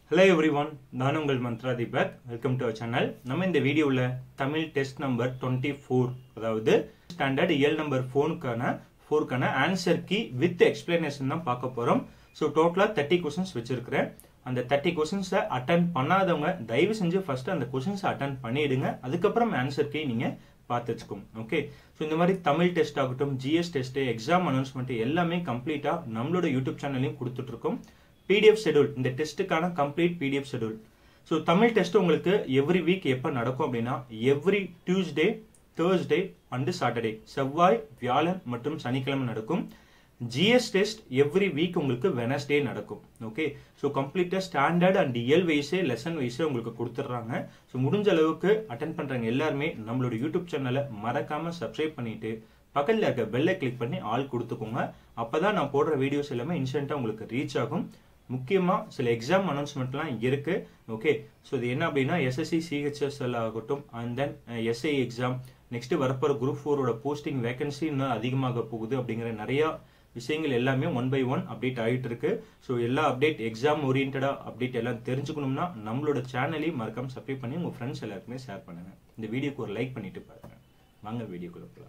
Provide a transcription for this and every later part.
hello every everyone நான் உங்கள் Mantra Deepak welcome to our channel நம்ம இந்த வீடியோவில் Tamil test number twenty four அதாவது ஸ்டாண்டர்ட் இயல் நம்பர் ஃபோனுக்கான ஃபோருக்கான ஆன்சர் கீ வித் எக்ஸ்பிளனேஷன் தான் பார்க்க போகிறோம் ஸோ டோட்டலாக தேர்ட்டி கொஸ்டின்ஸ் வச்சிருக்கிறேன் அந்த தேர்ட்டி கொஸ்டின்ஸை அட்டன் பண்ணாதவங்க தயவு செஞ்சு ஃபர்ஸ்ட் அந்த கொஸ்டின்ஸை அட்டன் பண்ணிடுங்க அதுக்கப்புறம் ஆன்சர் கீ நீங்கள் பார்த்து வச்சுக்கோங்க ஓகே ஸோ இந்த மாதிரி தமிழ் டெஸ்ட் ஆகட்டும் ஜிஎஸ் டெஸ்ட் எக்ஸாம் அனௌன்ஸ்மெண்ட் எல்லாமே கம்ப்ளீட்டாக நம்மளோட யூடியூப் சேனல்லையும் கொடுத்துட்ருக்கோம் பிடிஎஃப் ஷெடியூல் இந்த டெஸ்ட்டுக்கான complete PDF schedule so Tamil test உங்களுக்கு எவ்ரி வீக் எப்போ நடக்கும் அப்படின்னா every Tuesday Thursday and Saturday செவ்வாய் வியாழன் மற்றும் சனிக்கிழமை நடக்கும் ஜிஎஸ் டெஸ்ட் எவ்ரி வீக் உங்களுக்கு வெனஸ்டே நடக்கும் ஓகே ஸோ கம்ப்ளீட்டாக ஸ்டாண்டர்ட் அண்ட் இயல் வைஸே லெசன் வைஸே உங்களுக்கு கொடுத்துட்றாங்க ஸோ முடிஞ்ச அளவுக்கு அட்டன் பண்ணுறவங்க எல்லாருமே நம்மளோட யூடியூப் சேனலை மறக்காமல் சப்ஸ்கிரைப் பண்ணிட்டு பக்கத்தில் இருக்க பெல்லை கிளிக் பண்ணி ஆள் கொடுத்துக்கோங்க அப்போ தான் நான் போடுற வீடியோஸ் எல்லாமே இன்ஸ்டண்ட்டாக உங்களுக்கு ரீச் ஆகும் முக்கியமாக சில எக்ஸாம் அனௌன்ஸ்மெண்ட்லாம் இருக்கு ஓகே ஸோ இது என்ன அப்படின்னா எஸ்எஸ்சி சிஹெச்எஸ்எல் ஆகட்டும் and then SI exam next வரப்போகிற குரூப் ஃபோரோட போஸ்டிங் வேகன்சி இன்னும் அதிகமாக போகுது அப்படிங்கிற நிறையா விஷயங்கள் எல்லாமே ஒன் பை ஒன் அப்டேட் ஆகிட்டு இருக்கு ஸோ எல்லா அப்டேட் எக்ஸாம் ஓரியன்டாக அப்டேட் எல்லாம் தெரிஞ்சுக்கணும்னா நம்மளோட சேனலையும் மறக்காம சப்ஸ்கிரைப் பண்ணி உங்கள் ஃப்ரெண்ட்ஸ் எல்லாருக்குமே ஷேர் பண்ணுங்க இந்த வீடியோக்கு ஒரு லைக் பண்ணிட்டு பாருங்க வாங்க வீடியோக்குள்ள போகலாம்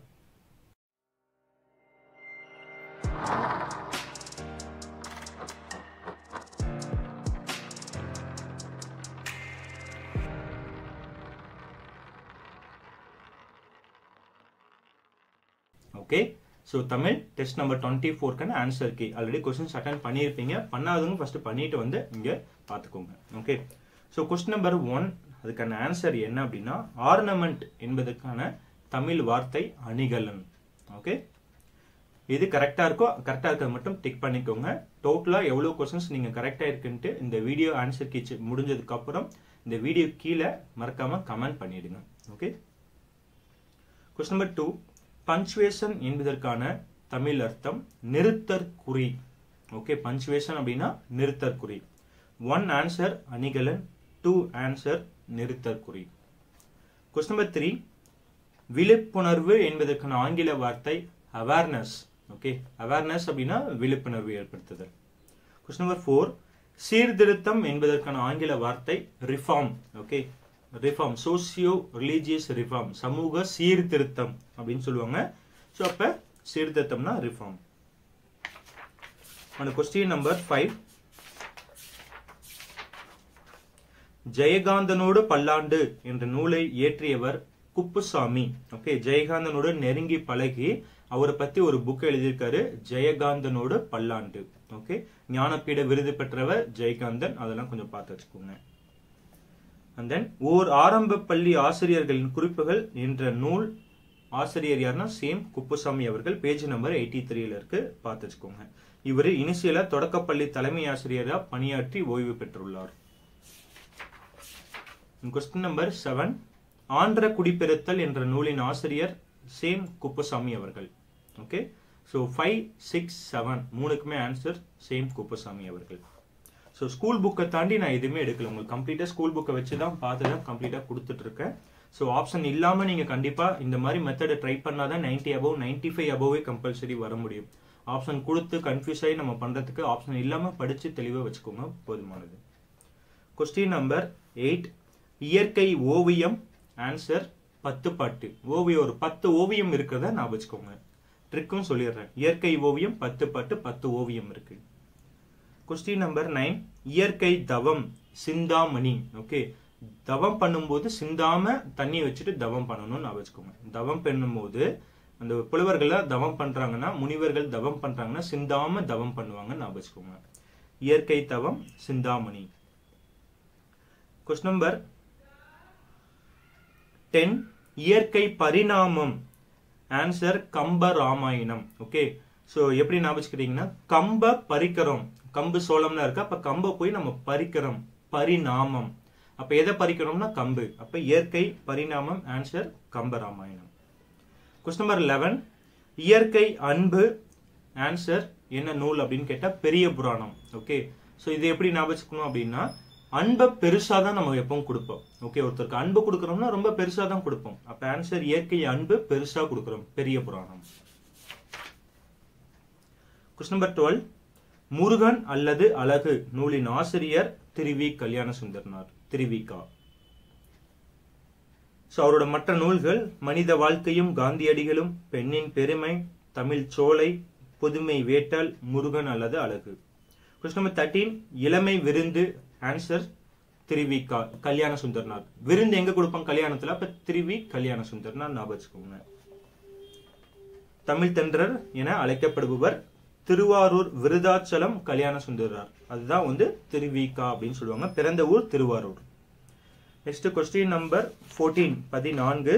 okay so Tamil test number twenty ஃபோர்க்கான answer key already questions attend பண்ணியிருப்பீங்க பண்ணாதவங்க ஃபர்ஸ்ட் பண்ணிட்டு வந்து இங்கே பார்த்துக்கோங்க okay so question number one அதுக்கான ஆன்சர் என்ன அப்படின்னா ஆர்னமெண்ட் என்பதற்கான தமிழ் வார்த்தை அணிகலன் ஓகே இது கரெக்டாக இருக்கோ கரெக்டாக இருக்க மட்டும் டிக் பண்ணிக்கோங்க டோட்டலாக எவ்வளோ கொஸ்டின்ஸ் நீங்கள் கரெக்டாக இருக்குன்ட்டு இந்த வீடியோ ஆன்சர் கீ முடிஞ்சதுக்கு அப்புறம் இந்த வீடியோ கீழே மறக்காம கமெண்ட் பண்ணிடுங்க okay question number two punctuation என்பதற்கான தமிழ் அர்த்தம் நிறுத்தற் குறி ஓகே பஞ்சுவேஷன் அப்படின்னா நிறுத்தற் குறி ஒன் ஆன்சர் அணிகலன் டூ ஆன்சர் நிறுத்தற் குறி கொஸ்டின் நம்பர் த்ரீ விழிப்புணர்வு என்பதற்கான ஆங்கில வார்த்தை அவேர்னஸ் ஓகே அவேர்னஸ் அப்படின்னா விழிப்புணர்வு ஏற்படுத்துதல் கொஸ்டின் நம்பர் ஃபோர் சீர்திருத்தம் என்பதற்கான ஆங்கில வார்த்தை reform okay reform socio religious reform சமூக சீர்திருத்தம் அப்படின்னு சொல்லுவாங்க ஸோ அப்போ சீர்திருத்தம்னா ரிஃபார்ம் அந்த கொஸ்டின் நம்பர் ஃபைவ் ஜெயகாந்தனோடு பல்லாண்டு என்ற நூலை இயற்றியவர் குப்புசாமி ஓகே ஜெயகாந்தனோடு நெருங்கி பழகி அவரை பத்தி ஒரு புக் எழுதியிருக்காரு ஜெயகாந்தனோடு பல்லாண்டு ஓகே ஞானப்பீட விருது பெற்றவர் ஜெயகாந்தன் அதெல்லாம் கொஞ்சம் பார்த்து வச்சுக்கோங்க அண்ட் தென் ஓர் ஆரம்ப பள்ளி ஆசிரியர்களின் குறிப்புகள் என்ற நூல் ஆசிரியர் யாருன்னா சேம் குப்புசாமி அவர்கள் பேஜ் நம்பர் எயிட்டி த்ரீல இருக்கு பார்த்து வச்சுக்கோங்க இவர் இனிஷியலா தொடக்கப்பள்ளி தலைமை ஆசிரியராக பணியாற்றி ஓய்வு பெற்றுள்ளார் கொஸ்டின் நம்பர் செவன் ஆந்திர குடிபெருத்தல் என்ற நூலின் ஆசிரியர் சேம் குப்புசாமி அவர்கள் okay so five six seven மூணுக்குமே ஆன்சர் சேம் குப்புசாமி அவர்கள் ஸோ ஸ்கூல் புக்கை தாண்டி நான் எதுவுமே எடுக்கல உங்களுக்கு கம்ப்ளீட்டாக ஸ்கூல் புக்கை வச்சு தான் பார்த்து தான் கம்ப்ளீட்டாக கொடுத்துட்ருக்கேன் ஸோ ஆப்ஷன் இல்லாமல் நீங்கள் கண்டிப்பாக இந்த மாதிரி மெத்தடை ட்ரை பண்ணால் தான் நைன்ட்டி அபவ் நைன்ட்டி ஃபைவ் அபவே கம்பல்சரி வர முடியும் ஆப்ஷன் கொடுத்து கன்ஃபியூஸ் ஆகி நம்ம பண்ணுறதுக்கு ஆப்ஷன் இல்லாமல் படித்து தெளிவாக வச்சுக்கோங்க போதுமானது கொஸ்டின் நம்பர் எயிட் இயற்கை ஓவியம் ஆன்சர் பத்து பாட்டு ஓவியம் ஒரு பத்து ஓவியம் இருக்கிறத நான் வச்சுக்கோங்க ட்ரிக்கும் சொல்லிடுறேன் இயற்கை ஓவியம் பத்து பாட்டு பத்து ஓவியம் இருக்கு கொஸ்டின் நம்பர் நைன் இயற்கை தவம் சிந்தாமணி ஓகே தவம் பண்ணும்போது சிந்தாம தண்ணி வச்சுட்டு தவம் பண்ணணும்னு நான் வச்சுக்கோங்க தவம் பண்ணும்போது அந்த புலவர்கள் தவம் பண்றாங்கன்னா முனிவர்கள் தவம் பண்றாங்கன்னா சிந்தாம தவம் பண்ணுவாங்க நான் வச்சுக்கோங்க இயற்கை தவம் சிந்தாமணி கொஸ்டின் நம்பர் டென் இயற்கை பரிணாமம் answer Kamba Ramayanam okay so எப்படி ஞாபகம் வச்சுக்கிட்டீங்கன்னா கம்ப பறிக்கிறோம் கம்பு சோளம்லாம் இருக்கு அப்ப கம்பை போய் நம்ம பறிக்கிறோம் பரிணாமம் அப்ப எதை பறிக்கிறோம்னா கம்பு அப்ப இயற்கை பரிணாமம் answer Kamba Ramayanam question number eleven இயற்கை அன்பு ஆன்சர் என்ன நூல் அப்படின்னு கேட்டா பெரிய புராணம் ஓகே ஸோ இது எப்படி ஞாபகம் வச்சுக்கணும் அப்படின்னா அன்பை பெருசா தான் நம்ம எப்பவும் கொடுப்போம் ஓகே ஒருத்தருக்கு அன்பு கொடுக்கறோம்னா ரொம்ப பெருசா தான் கொடுப்போம் அப்ப ஆன்சர் இயற்கை அன்பு பெருசா கொடுக்கறோம் Periya Puranam question number twelve Murugan அல்லது அழகு நூலின் ஆசிரியர் திருவி கல்யாண சுந்தரனார் திருவிகா ஸோ அவரோட மற்ற நூல்கள் மனித வாழ்க்கையும் காந்தியடிகளும் பெண்ணின் பெருமை தமிழ் சோலை புதுமை வேட்டல் முருகன் அல்லது அழகு கொஸ்டின் நம்பர் தேர்ட்டீன் இளமை விருந்து ஆன்சர் திருவிகா கல்யாண சுந்தரனார் விருந்து எங்க கொடுப்பாங்க கல்யாணத்துல அப்ப திருவி கல்யாண சுந்தரனார் ஞாபகம் வச்சுக்கோங்க தமிழ் தென்றர் என அழைக்கப்படுபவர் திருவாரூர் விருதாச்சலம் கல்யாண சுந்தரனார் அதுதான் வந்து திருவிகா அப்படின்னு சொல்லுவாங்க பிறந்த ஊர் Thiruvarur next question number fourteen பதினான்கு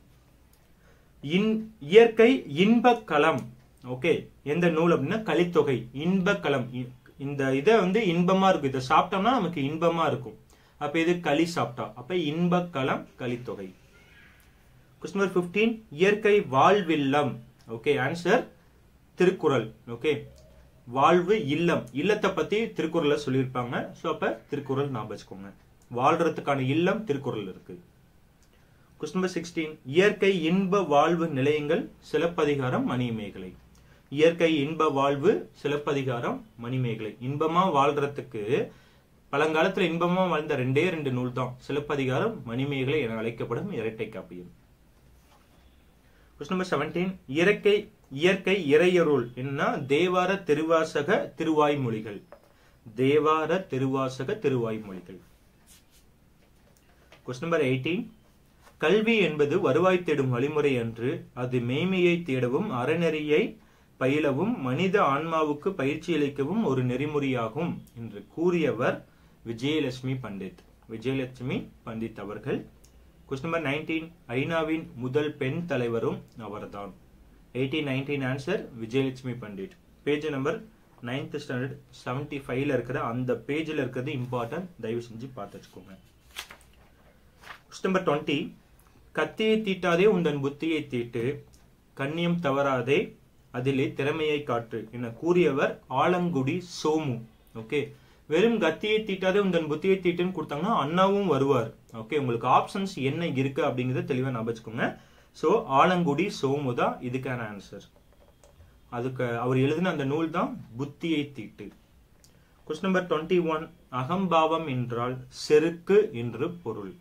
இன் இயற்கை இன்பக் களம் ஓகே எந்த நூல் அப்படின்னா கலித்தொகை இன்பக் களம் இ- இந்த இதை வந்து இன்பமா இருக்கும் இதை சாப்பிட்டோம்னா நமக்கு இன்பமா இருக்கும் அப்ப இது களி சாப்பிட்டா அப்ப இன்பக் களம் கலித்தொகை கொஸ்டின் நம்பர் பிப்டீன் இயற்கை வாழ்வில்லம் ஓகே ஆன்சர் திருக்குறள் ஓகே வாழ்வு இல்லம் இல்லத்தை பத்தி திருக்குறள்ல சொல்லியிருப்பாங்க சோ அப்ப திருக்குறள் ஞாபகம் வச்சுக்கோங்க வாழ்றதுக்கான இல்லம் திருக்குறள் இருக்கு கொஸ்டின் நம்பர் சிக்ஸ்டீன் இயற்கை இன்ப வாழ்வு நிலையங்கள் சிலப்பதிகாரம் மணிமேகலை இயற்கை இன்ப வாழ்வு சிலப்பதிகாரம் மணிமேகலை இன்பமா வாழ்றதுக்கு பழங்காலத்துல இன்பமா வாழ்ந்த ரெண்டே ரெண்டு நூல் தான் சிலப்பதிகாரம் மணிமேகலை என அழைக்கப்படும் இரட்டை காப்பியம் கொஸ்டின் நம்பர் செவன்டீன் இயற்கை இயற்கை இறையருள் என்ன தேவார திருவாசக திருவாய்மொழிகள் தேவார திருவாசக திருவாய்மொழிகள் கொஸ்டின் நம்பர் எயிட்டீன் கல்வி என்பது வருவாய் தேடும் வழிமுறை அன்று அது மேய்மையை தேடவும் அறநெறியை பயிலவும் மனித ஆன்மாவுக்கு பயிற்சி அளிக்கவும் ஒரு நெறிமுறையாகும் என்று கூறியவர் விஜயலட்சுமி பண்டித் விஜயலட்சுமி பண்டித் அவர்கள் கொஸ்டின் நம்பர் நைன்டீன் ஐநாவின் முதல் பெண் தலைவரும் அவர்தான் eighteen nineteen answer Vijayalakshmi Pandit page number ninth standard seventy ஃபைவ்ல இருக்கிற அந்த பேஜில் இருக்கிறது இம்பார்ட்டன்ட் தயவு செஞ்சு பார்த்து வச்சுக்கோங்க கொஸ்டின் நம்பர் டுவெண்ட்டி கத்தியை தீட்டாதே உந்தன் புத்தியை தீட்டு கண்ணியம் தவறாதே அதிலே திறமையை காட்டு என கூறியவர் ஆலங்குடி சோமு ஓகே வெறும் கத்தியை தீட்டாதே உந்தன் புத்தியை தீட்டுன்னு கொடுத்தாங்கன்னா அண்ணாவும் வருவார் ஓகே உங்களுக்கு ஆப்ஷன்ஸ் என்ன இருக்கு அப்படிங்கறத தெளிவா ஞாபகம் வச்சுக்கோங்க சோ ஆலங்குடி சோமு தான் இதுக்கான ஆன்சர் அதுக்கு அவர் எழுதின அந்த நூல் தான் புத்தியை தீட்டு கொஸ்டின் நம்பர் டுவெண்ட்டி ஒன் அகம்பாவம் என்றால் செருக்கு என்று பொருள்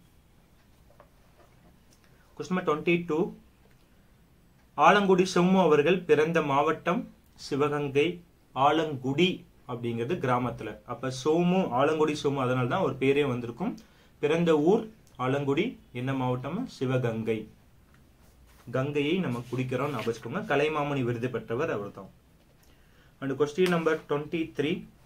question number twenty two Alangudi செம்மு அவர்கள் பிறந்த மாவட்டம் சிவகங்கை ஆலங்குடி அப்படிங்கிறது கிராமத்துல அப்ப சோமு ஆலங்குடி சோமு அதனால தான் ஒரு பேரே வந்திருக்கும் பிறந்த ஊர் ஆலங்குடி என்ன மாவட்டம் சிவகங்கை கங்கையை நம்ம குடிக்கிறோம் ஞாபகம் வச்சுக்கோங்க கலைமாமணி விருது பெற்றவர் அவர் தான் and question number twenty three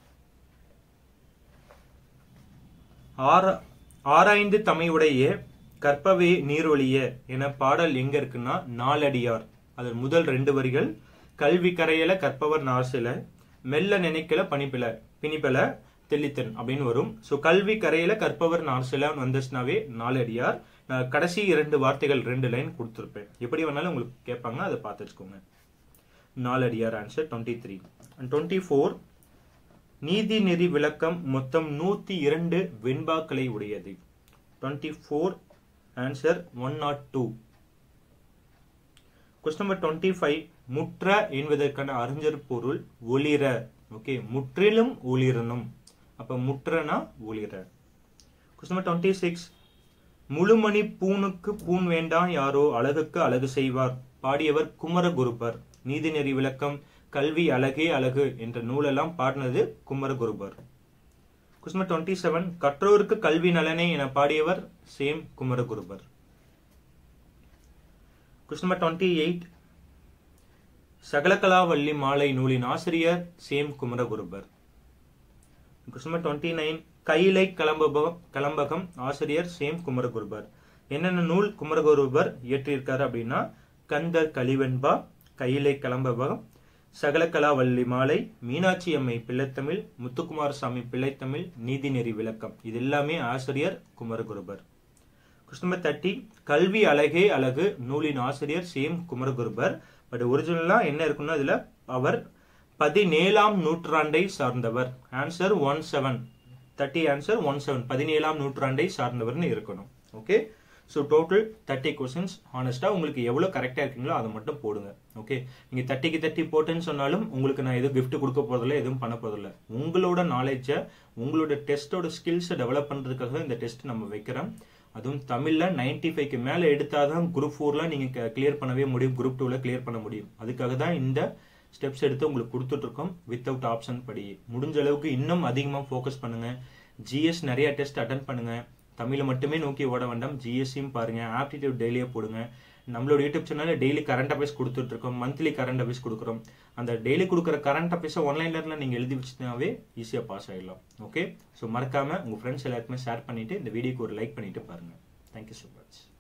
ஆராய்ந்து தமையுடைய கற்பவே நீரொழிய என பாடல் எங்க இருக்குன்னா நாலடியார் அதன் முதல் ரெண்டு வரிகள் கல்வி கரையல கற்பவர் நாசில மெல்ல நினைக்கல பணிப்பில பிணிப்பல தெளித்தன் அப்படின்னு வரும் ஸோ கல்வி கரையில கற்பவர் நாசிலான்னு வந்துச்சுனாவே நாலடியார் நான் கடைசி இரண்டு வார்த்தைகள் ரெண்டு லைன் கொடுத்துருப்பேன் எப்படி வேணாலும் உங்களுக்கு கேட்பாங்க அதை பார்த்து வச்சுக்கோங்க Naladiyar answer twenty three and twenty four நீதி நெறி விளக்கம் மொத்தம் நூத்தி இரண்டு வெண்பாக்களை உடையது twenty four answer one not two question number twenty five முற்ற என்பதற்கான அறிஞர் பொருள் ஒளிர ஓகே முற்றிலும் ஒளிரணும் அப்ப முற்றனா ஒளிர கொஸ்டின் நம்பர் டுவெண்ட்டி சிக்ஸ் முழுமணி பூணுக்கு பூன் வேண்டாம் யாரோ அழகுக்கு அழகு செய்வார் பாடியவர் குமரகுருபர் நீதிநெறி விளக்கம் கல்வி அழகே அழகு என்ற நூலெல்லாம் பாடினது குமரகுருபர் கொஸ்டின் டுவெண்ட்டி செவன் கற்றோருக்கு கல்வி நலனே என பாடியவர் same Kumaraguruparar question number twenty eight Sakalakalavalli Malai நூலின் ஆசிரியர் same Kumaraguruparar question number twenty nine Kailai Kalambakam கலம்பகம் ஆசிரியர் சேம் குமரகுருபர் என்னென்ன நூல் குமரகுருபர் இயற்றியிருக்காரு அப்படின்னா கந்தர் கலிவெண்பா கையிலை கலம்பகம் சகலகலாவல்லி மாலை மீனாட்சி அம்மை பிள்ளைத்தமிழ் முத்துக்குமாரசாமி பிள்ளைத்தமிழ் நீதிநெறி விளக்கம் இது எல்லாமே ஆசிரியர் குமரகுருபர் கொஸ்டின் நம்பர் தேர்ட்டி கல்வி அழகே அழகு நூலின் ஆசிரியர் சேம் குமரகுருபர் பட் ஒரிஜினலா என்ன இருக்குன்னா இதுல அவர் பதினேழாம் நூற்றாண்டை சார்ந்தவர் answer one seven thirty answer one seven பதினேழாம் நூற்றாண்டை சார்ந்தவர்னு இருக்கணும் okay so total thirty questions ஹானஸ்ட்டாக உங்களுக்கு எவ்வளோ கரெக்டாக இருக்கீங்களோ அதை மட்டும் போடுங்க ஓகே நீங்கள் தேர்ட்டிக்கு தேர்ட்டி போட்டுன்னு சொன்னாலும் உங்களுக்கு நான் எதுவும் gift கொடுக்க போகிறதில்ல எதுவும் பண்ண போகிறதில்ல உங்களோட நாலேஜை உங்களோட டெஸ்ட்டோட ஸ்கில்ஸை டெவலப் பண்ணுறதுக்காக தான் இந்த டெஸ்ட் நம்ம வைக்கிறோம் அதுவும் தமிழில் நைன்டி ஃபைவ்க்கு மேலே எடுத்தால் தான் குரூப் ஃபோரில் நீங்கள் கிளியர் பண்ணவே முடியும் குரூப் டூவில் கிளியர் பண்ண முடியும் அதுக்காக தான் இந்த ஸ்டெப்ஸ் எடுத்து உங்களுக்கு கொடுத்துட்ருக்கோம் வித்தவுட் ஆப்ஷன் படி முடிஞ்ச அளவுக்கு இன்னும் அதிகமாக ஃபோக்கஸ் பண்ணுங்க ஜிஎஸ் நிறைய டெஸ்ட் அட்டன் பண்ணுங்க தமிழை மட்டுமே நோக்கி ஓட வேண்டாம் ஜிஎஸ்சியும் பாருங்க ஆப்டிடியூட் டெய்லியே போடுங்க நம்மளோட யூடியூப் சேனலில் டெய்லி கரண்ட் அஃபேர்ஸ் கொடுத்துட்டு இருக்கோம் மந்த்லி கரண்ட் அஃபேர்ஸ் கொடுக்குறோம் அந்த டெய்லி கொடுக்குற கரண்ட் அஃபேர்ஸை ஒன்லைன்ல நீங்கள் எழுதி வச்சுனாவே ஈஸியாக பாஸ் ஆகிடலாம் ஓகே ஸோ மறக்காம உங்கள் ஃப்ரெண்ட்ஸ் எல்லாருக்குமே ஷேர் பண்ணிட்டு இந்த வீடியோக்கு ஒரு லைக் பண்ணிட்டு பாருங்க தேங்க்யூ ஸோ மச்